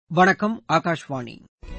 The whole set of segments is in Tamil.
வணக்கம் ஆகாஷ்வாணி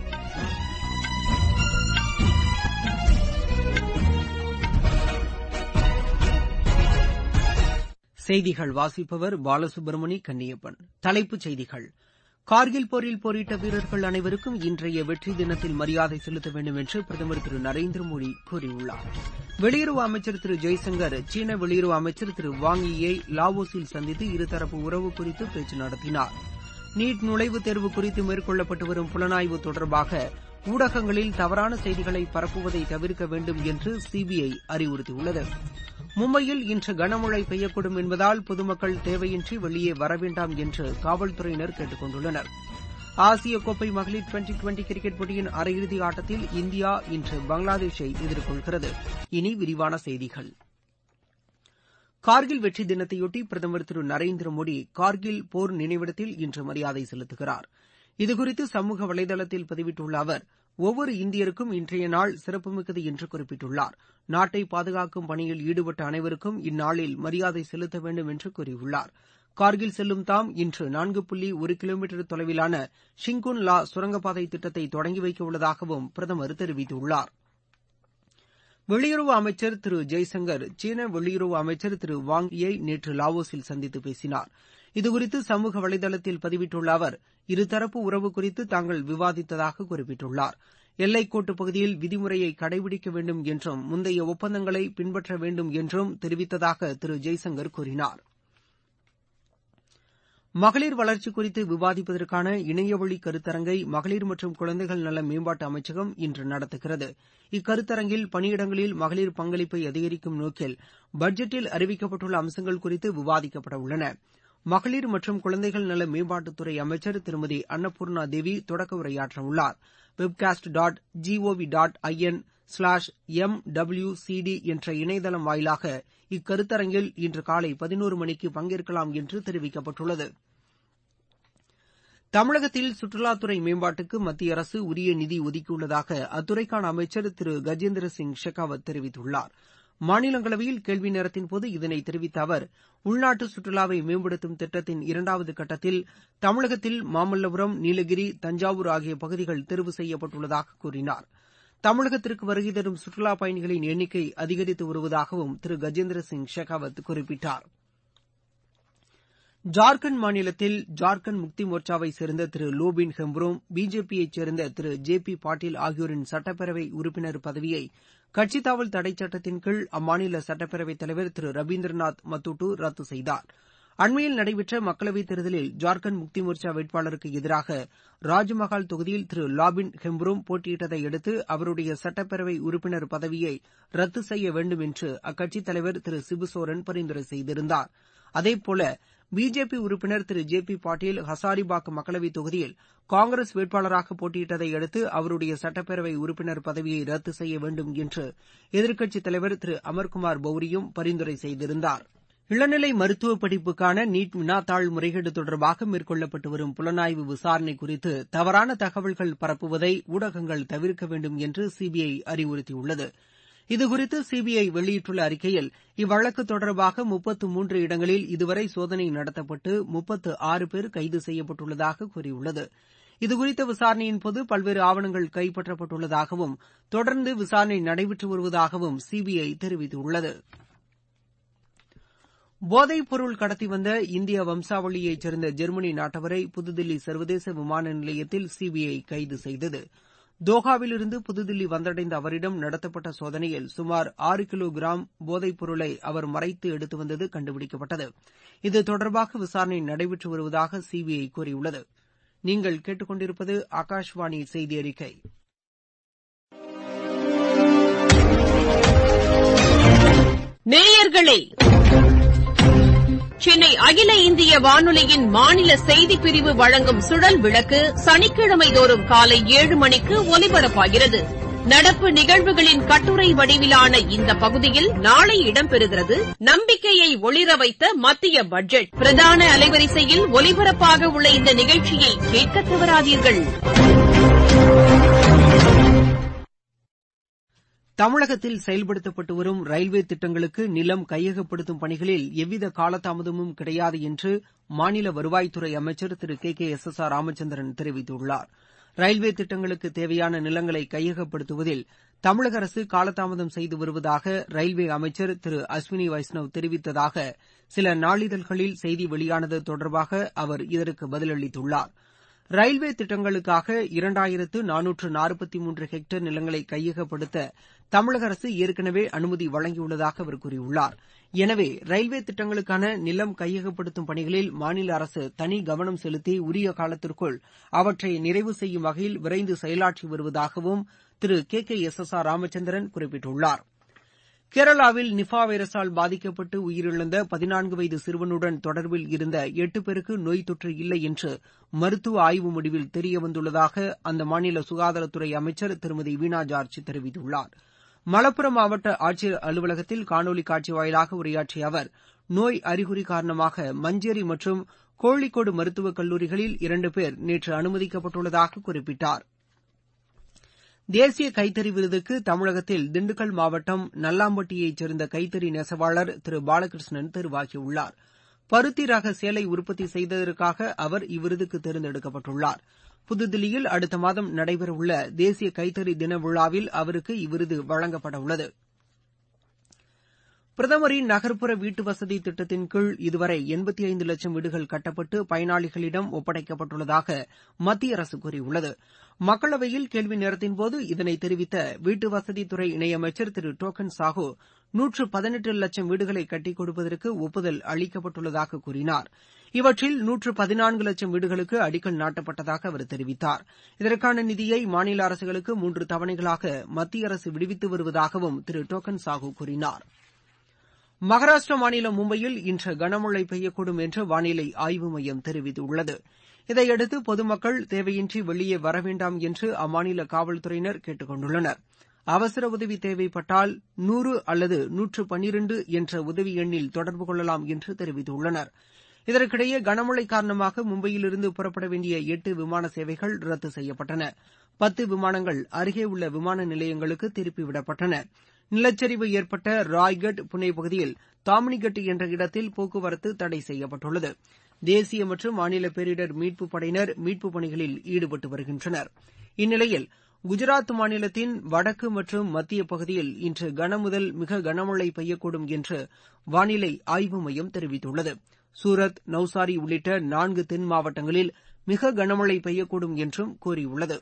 செய்திகள் வாசிப்பவர் பாலசுப்ரமணி கன்னியப்பன் தலைப்புச் செய்திகள் கார்கில் போரில் போரிட்ட வீரர்கள் அனைவருக்கும் இன்றைய வெற்றி தினத்தில் மரியாதை செலுத்த வேண்டும் என்று பிரதமர் திரு நரேந்திர மோடி கூறியுள்ளார் வெளியுறவு அமைச்சர் திரு ஜெய்சங்கர் சீன வெளியுறவு அமைச்சர் திரு வாங் யீயை லாவோஸில் சந்தித்து இருதரப்பு உறவு குறித்து பேச்சு நடத்தினார் நீட் நுழைவுத் தேர்வு குறித்து மேற்கொள்ளப்பட்டு வரும் புலனாய்வு தொடர்பாக ஊடகங்களில் தவறான செய்திகளை பரப்புவதை தவிர்க்க வேண்டும் என்று சிபிஐ அறிவுறுத்தியுள்ளது மும்பையில் இன்று கனமழை பெய்யக்கூடும் என்பதால் பொதுமக்கள் தேவையின்றி வெளியே வரவேண்டாம் என்று காவல்துறையினர் கேட்டுக் கொண்டுள்ளனர் ஆசிய கோப்பை மகளிர் டுவெண்டி டுவெண்டி கிரிக்கெட் போட்டியின் அரையிறுதி ஆட்டத்தில் இந்தியா இன்று பங்களாதேஷை எதிர்கொள்கிறது இனி விரிவான செய்திகள் கார்கில் வெற்றி தினத்தையொட்டி பிரதமர் திரு நரேந்திர மோடி கார்கில் போர் நினைவிடத்தில் இன்று மரியாதை செலுத்துகிறார் இதுகுறித்து சமூக வலைதளத்தில் பதிவிட்டுள்ள அவர் ஒவ்வொரு இந்தியருக்கும் இன்றைய நாள் சிறப்புமிக்கது என்று குறிப்பிட்டுள்ளார் நாட்டை பாதுகாக்கும் பணியில் ஈடுபட்ட அனைவருக்கும் இந்நாளில் மரியாதை செலுத்த வேண்டும் என்று கூறியுள்ளார் கார்கில் செல்லும் தாம் இன்று நான்கு புள்ளி ஒரு கிலோமீட்டர் தொலைவிலான ஷிங்குன் லா சுரங்கப்பாதை திட்டத்தை தொடங்கி வைக்க உள்ளதாகவும் பிரதமர் தெரிவித்துள்ளார் வெளியுறவு அமைச்சர் திரு ஜெய்சங்கர் சீன வெளியுறவு அமைச்சர் திரு வாங் யை நேற்று லாவோஸில் சந்தித்து பேசினார் இதுகுறித்து சமூக வலைதளத்தில் பதிவிட்டுள்ள அவர் இருதரப்பு உறவு குறித்து தாங்கள் விவாதித்ததாக குறிப்பிட்டுள்ளார் எல்லைக்கோட்டுப் பகுதியில் விதிமுறையை கடைபிடிக்க வேண்டும் என்றும் முந்தைய ஒப்பந்தங்களை பின்பற்ற வேண்டும் என்றும் தெரிவித்ததாக திரு ஜெய்சங்கர் கூறினார் மகளிர் வளர்ச்சி குறித்து விவாதிப்பதற்கான இணையவழி கருத்தரங்கை மகளிர் மற்றும் குழந்தைகள் நல மேம்பாட்டு அமைச்சகம் இன்று நடத்துகிறது இக்கருத்தரங்கில் பணியிடங்களில் மகளிர் பங்களிப்பை அதிகரிக்கும் நோக்கில் பட்ஜெட்டில் அறிவிக்கப்பட்டுள்ள அம்சங்கள் குறித்து விவாதிக்கப்பட உள்ளன மகளிர் மற்றும் குழந்தைகள் நல மேம்பாட்டுத்துறை அமைச்சர் திருமதி அன்னபூர்ணா தேவி தொடக்க உரையாற்ற உள்ளார் webcast dot GOV dot IN slash M W CD என்ற இணையதளம் வாயிலாக இக்கருத்தரங்கில் இன்று காலை பதினோரு மணிக்கு பங்கேற்கலாம் என்று தெரிவிக்கப்பட்டுள்ளது தமிழகத்தில் சுற்றுலாத்துறை மேம்பாட்டுக்கு மத்திய அரசு உரிய நிதி ஒதுக்கியுள்ளதாக அத்துறைக்கான அமைச்சர் திரு கஜேந்திர சிங் ஷெகாவத் தெரிவித்துள்ளார் மாநிலங்களவையில் கேள்வி நேரத்தின்போது இதனை தெரிவித்த அவர் உள்நாட்டு சுற்றுலாவை மேம்படுத்தும் திட்டத்தின் இரண்டாவது கட்டத்தில் தமிழகத்தில் மாமல்லபுரம் நீலகிரி தஞ்சாவூர் ஆகிய பகுதிகள் தேர்வு செய்யப்பட்டுள்ளதாக கூறினார் தமிழகத்திற்கு வருகை தரும் சுற்றுலாப் பயணிகளின் எண்ணிக்கை அதிகரித்து வருவதாகவும் திரு கஜேந்திர சிங் ஷெகாவத் குறிப்பிட்டார் ஜார்க்கண்ட் மாநிலத்தில் ஜார்க்கண்ட் முக்தி மோர்ச்சாவை சேர்ந்த திரு லோபின் ஹெம்ப்ரோம் பிஜேபியைச் சேர்ந்த திரு ஜே பி பாட்டீல் ஆகியோரின் சட்டப்பேரவை உறுப்பினர் பதவியை கட்சித் தாவல் தடைச் சட்டத்தின் கீழ் அம்மாநில சட்டப்பேரவைத் தலைவர் திரு ரவீந்திரநாத் மத்துட்டு ரத்து செய்தார் அண்மையில் நடைபெற்ற மக்களவைத் தேர்தலில் ஜார்க்கண்ட் முக்தி மோர்ச்சா வேட்பாளருக்கு எதிராக ராஜ்மஹால் தொகுதியில் திரு லாபின் ஹெம்ப்ரோம் போட்டியிட்டதை அடுத்து அவருடைய சட்டப்பேரவை உறுப்பினர் பதவியை ரத்து செய்ய வேண்டும் என்று அக்கட்சித் தலைவர் திரு சிபுசோரன் பரிந்துரை செய்திருந்தார் அதேபோல பிஜேபி உறுப்பினர் திரு ஜே பி பாட்டீல் ஹசாரிபாக் மக்களவைத் தொகுதியில் காங்கிரஸ் வேட்பாளராக போட்டியிட்டதை அடுத்து அவருடைய சட்டப்பேரவை உறுப்பினர் பதவியை ரத்து செய்ய வேண்டும் என்று எதிர்க்கட்சித் தலைவர் திரு அமர்குமார் பௌரியும் பரிந்துரை செய்திருந்தார் இளநிலை மருத்துவ படிப்புக்கான நீட் வினாத்தாள் முறைகேடு தொடர்பாக மேற்கொள்ளப்பட்டு வரும் புலனாய்வு விசாரணை குறித்து தவறான தகவல்கள் பரப்புவதை ஊடகங்கள் தவிர்க்க வேண்டும் என்று சிபிஐ அறிவுறுத்தியுள்ளது இதுகுறித்து சிபிஐ வெளியிட்டுள்ள அறிக்கையில் இவ்வழக்கு தொடர்பாக முப்பத்து மூன்று இடங்களில் இதுவரை சோதனை நடத்தப்பட்டு முப்பத்து ஆறு பேர் கைது செய்யப்பட்டுள்ளதாக கூறியுள்ளது இதுகுறித்த விசாரணையின்போது பல்வேறு ஆவணங்கள் கைப்பற்றப்பட்டுள்ளதாகவும் தொடர்ந்து விசாரணை நடைபெற்று வருவதாகவும் சிபிஐ தெரிவித்துள்ளது போதைப் பொருள் கடத்தி வந்த இந்திய வம்சாவளியைச் சேர்ந்த ஜெர்மனி நாட்டவரை புதுதில்லி சர்வதேச விமான நிலையத்தில் சிபிஐ கைது செய்தது தோஹாவிலிருந்து புதுதில்லி வந்தடைந்த அவரிடம் நடத்தப்பட்ட சோதனையில் சுமார் ஆறு கிலோ கிராம் போதைப் பொருளை அவர் மறைத்து எடுத்து வந்தது கண்டுபிடிக்கப்பட்டது இது தொடர்பாக விசாரணை நடைபெற்று வருவதாக சிபிஐ கூறியுள்ளது நீங்கள் கேட்டுக்கொண்டிருப்பது ஆகாஷ்வாணி செய்தி அறிக்கை நேயர்களே சென்னை அகில இந்திய வானொலியின் மாநில செய்திப் பிரிவு வழங்கும் சுழல் விளக்கு சனிக்கிழமை தோறும் காலை ஏழு மணிக்கு ஒலிபரப்பாகிறது நடப்பு நிகழ்வுகளின் கட்டுரை வடிவிலான இந்த பகுதியில் நாளை இடம்பெறுகிறது நம்பிக்கையை ஒளிர வைத்த மத்திய பட்ஜெட் பிரதான அலைவரிசையில் ஒலிபரப்பாக உள்ள இந்த நிகழ்ச்சியை கேட்க தவறாதீர்கள் தமிழகத்தில் செயல்படுத்தப்பட்டு வரும் ரயில்வே திட்டங்களுக்கு நிலம் கையகப்படுத்தும் பணிகளில் எவ்வித காலதாமதமும் கிடையாது என்று மாநில வருவாய்த்துறை அமைச்சர் Thiru K K S S R Ramachandran தெரிவித்துள்ளார் ரயில்வே திட்டங்களுக்கு தேவையான நிலங்களை கையகப்படுத்துவதில் தமிழக அரசு காலதாமதம் செய்து வருவதாக ரயில்வே அமைச்சர் திரு அஸ்வினி வைஷ்ணவ் தெரிவித்ததாக சில நாளிதழ்களில் செய்தி வெளியானது தொடர்பாக அவர் இதற்கு பதிலளித்துள்ளார் ரயில்வே திட்டங்களுக்காக இரண்டாயிரத்து நானூற்று நாற்பத்தி மூன்று ஹெக்டேர் நிலங்களை கையகப்படுத்த தமிழக அரசு ஏற்கனவே அனுமதி வழங்கியுள்ளதாக அவர் கூறியுள்ளார் எனவே ரயில்வே திட்டங்களுக்கான நிலம் கையகப்படுத்தும் பணிகளில் மாநில அரசு தனி கவனம் செலுத்தி உரிய காலத்திற்குள் அவற்றை நிறைவு செய்யும் வகையில் விரைந்து செயலாற்றி வருவதாகவும் Thiru K K S S R Ramachandran குறிப்பிட்டுள்ளார் கேரளாவில் நிஃபா வைரஸால் பாதிக்கப்பட்டு உயிரிழந்த பதினான்கு வயது சிறுவனுடன் தொடர்பில் இருந்த எட்டு பேருக்கு நோய் தொற்று இல்லை என்று மருத்துவ ஆய்வு முடிவில் தெரியவந்துள்ளதாக அந்த மாநில சுகாதாரத்துறை அமைச்சர் திருமதி வீணா ஜார்ஜ் தெரிவித்துள்ளார் மலப்புரம் மாவட்ட ஆட்சியர் அலுவலகத்தில் காணொலி காட்சி வாயிலாக உரையாற்றிய அவர் நோய் அறிகுறி காரணமாக மஞ்சேரி மற்றும் கோழிக்கோடு மருத்துவக் கல்லூரிகளில் இரண்டு பேர் நேற்று அனுமதிக்கப்பட்டுள்ளதாக குறிப்பிட்டார் தேசிய கைத்தறி விருதுக்கு தமிழகத்தில் திண்டுக்கல் மாவட்டம் நல்லாம்பட்டியைச் சேர்ந்த கைத்தறி நெசவாளர் திரு பாலகிருஷ்ணன் தெரிவாகியுள்ளார் பருத்தி ரக சேலை உற்பத்தி செய்ததற்காக அவர் இவ்விருதுக்கு தேர்ந்தெடுக்கப்பட்டுள்ளார் புதுதில்லியில் அடுத்த மாதம் நடைபெறவுள்ள தேசிய கைத்தறி தின விழாவில் அவருக்கு இவ்விருது வழங்கப்படவுள்ளது பிரதமரின் நகர்ப்புற வீட்டுவசதி திட்டத்தின் கீழ் இதுவரை எண்பத்தி ஐந்து லட்சம் வீடுகள் கட்டப்பட்டு பயனாளிகளிடம் ஒப்படைக்கப்பட்டுள்ளதாக மத்திய அரசு கூறியுள்ளது மக்களவையில் கேள்வி நேரத்தின்போது இதனை தெரிவித்த வீட்டுவசதித்துறை இணையமைச்சர் திரு டோக்கன் சாஹூ நூற்று பதினெட்டு லட்சம் வீடுகளை கட்டிக் கொடுப்பதற்கு ஒப்புதல் அளிக்கப்பட்டுள்ளதாக கூறினார் இவற்றில் நூற்று பதினான்கு லட்சம் வீடுகளுக்கு அடிக்கல் நாட்டப்பட்டதாக அவர் தெரிவித்தார் இதற்கான நிதியை மாநில அரசுகளுக்கு மூன்று தவணைகளாக மத்திய அரசு விடுவித்து வருவதாகவும் திரு டோக்கன் சாஹூ கூறினார் மகாராஷ்டிர மாநிலம் மும்பையில் இன்று கனமழை பெய்யக்கூடும் என்று வானிலை ஆய்வு மையம் தெரிவித்துள்ளது இதையடுத்து பொதுமக்கள் தேவையின்றி வெளியே வர வேண்டாம் என்று அம்மாநில காவல்துறையினர் கேட்டுக் கொண்டுள்ளனர் அவசர உதவி தேவைப்பட்டால் நூறு அல்லது நூற்று பன்னிரண்டு என்ற உதவி எண்ணில் தொடர்பு கொள்ளலாம் என்று தெரிவித்துள்ளனர் இதற்கிடையே கனமழை காரணமாக மும்பையிலிருந்து புறப்பட வேண்டிய எட்டு விமான சேவைகள் ரத்து செய்யப்பட்டன பத்து விமானங்கள் அருகே உள்ள விமான நிலையங்களுக்கு திருப்பிவிடப்பட்டன நிலச்சரிவு ஏற்பட்ட ராய்கட் புனே பகுதியில் தாமினிகட் என்ற இடத்தில் போக்குவரத்து தடை செய்யப்பட்டுள்ளது தேசிய மற்றும் மாநில பேரிடர் மீட்புப் படையினர் மீட்புப் பணிகளில் ஈடுபட்டு வருகின்றனர் இந்நிலையில் குஜராத் மாநிலத்தின் வடக்கு மற்றும் மத்திய பகுதியில் இன்று கனமுதல் மிக கனமழை பெய்யக்கூடும் என்று வானிலை ஆய்வு மையம் தெரிவித்துள்ளது சூரத் நவ்சாரி உள்ளிட்ட நான்கு தென் மாவட்டங்களில் மிக கனமழை பெய்யக்கூடும் என்றும் கூறியுள்ளது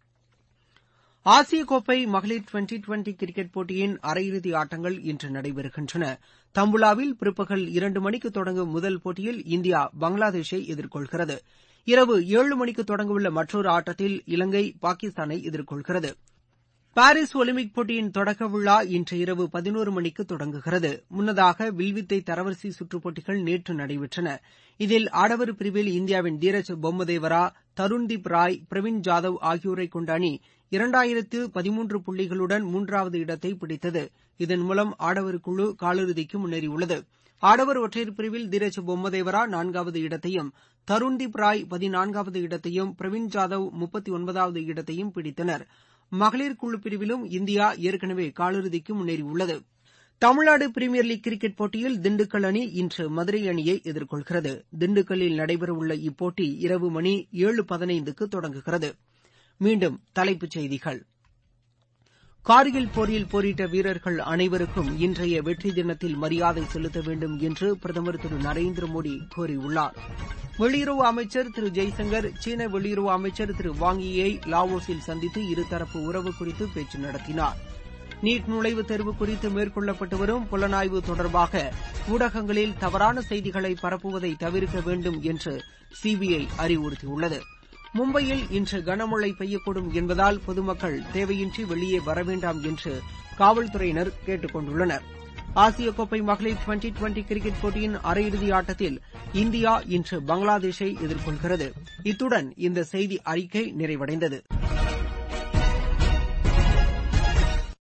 ஆசிய கோப்பை மகளிர் டுவெண்டி டுவெண்டி கிரிக்கெட் போட்டியின் அரையிறுதி ஆட்டங்கள் இன்று நடைபெறுகின்றன தம்புலாவில் பிற்பகல் இரண்டு மணிக்கு தொடங்கும் முதல் போட்டியில் இந்தியா பங்களாதேஷை எதிர்கொள்கிறது இரவு ஏழு மணிக்கு தொடங்கவுள்ள மற்றொரு ஆட்டத்தில் இலங்கை பாகிஸ்தானை எதிர்கொள்கிறது பாரிஸ் ஒலிம்பிக் போட்டியின் தொடக்க விழா இன்று இரவு பதினோரு மணிக்கு தொடங்குகிறது முன்னதாக வில்வித்தை தரவரிசை சுற்றுப் போட்டிகள் நேற்று நடைபெற்றன இதில் ஆடவர் பிரிவில் இந்தியாவின் தீரஜ் பொம்மதேவரா தருண்தீப் ராய் பிரவீன் ஜாதவ் ஆகியோரை கொண்ட அணி இரண்டாயிரத்து பதிமூன்று புள்ளிகளுடன் மூன்றாவது இடத்தை பிடித்தது இதன் மூலம் ஆடவர் குழு காலிறுதிக்கு முன்னேறியுள்ளது ஆடவர் ஒற்றையர் பிரிவில் தீரஜ் பொம்மதேவரா நான்காவது இடத்தையும் தருண்தீப் ராய் பதினான்காவது இடத்தையும் பிரவீன் ஜாதவ் முப்பத்தி ஒன்பதாவது இடத்தையும் பிடித்தனர் மகளிர் குழு பிரிவிலும் இந்தியா ஏற்கனவே காலிறுதிக்கு முன்னேறியுள்ளது தமிழ்நாடு பிரீமியர் லீக் கிரிக்கெட் போட்டியில் திண்டுக்கல் அணி இன்று மதுரை அணியை எதிர்கொள்கிறது திண்டுக்கல்லில் நடைபெறவுள்ள இப்போட்டி இரவு மணி ஏழு பதினைந்துக்கு தொடங்குகிறது மீண்டும் தலைப்புச் செய்திகள் கார்கில் போரில் போரிட்ட வீரர்கள் அனைவருக்கும் இன்றைய வெற்றி தினத்தில் மரியாதை செலுத்த வேண்டும் என்று பிரதமர் திரு நரேந்திர மோடி கூறியுள்ளார் வெளியுறவு அமைச்சர் திரு ஜெய்சங்கர் சீன வெளியுறவு அமைச்சர் திரு வாங்கியை லாவோஸில் சந்தித்து இருதரப்பு உறவு குறித்து பேச்சு நடத்தினார் நீட் நுழைவுத் தேர்வு குறித்து மேற்கொள்ளப்பட்டு வரும் புலனாய்வு தொடர்பாக ஊடகங்களில் தவறான செய்திகளை பரப்புவதை தவிர்க்க வேண்டும் என்று சிபிஐ அறிவுறுத்தியுள்ளது மும்பையில் இன்று கனமழை பெய்யக்கூடும் என்பதால் பொதுமக்கள் தேவையின்றி வெளியே வர வேண்டாம் என்று காவல்துறையினர் கேட்டுக் கொண்டுள்ளனர் ஆசிய கோப்பை மகளிர் டுவெண்டி டுவெண்டி கிரிக்கெட் போட்டியின் அரையிறுதி ஆட்டத்தில் இந்தியா இன்று பங்களாதேஷை எதிர்கொள்கிறது இத்துடன் இந்த செய்தி அறிக்கை நிறைவடைந்தது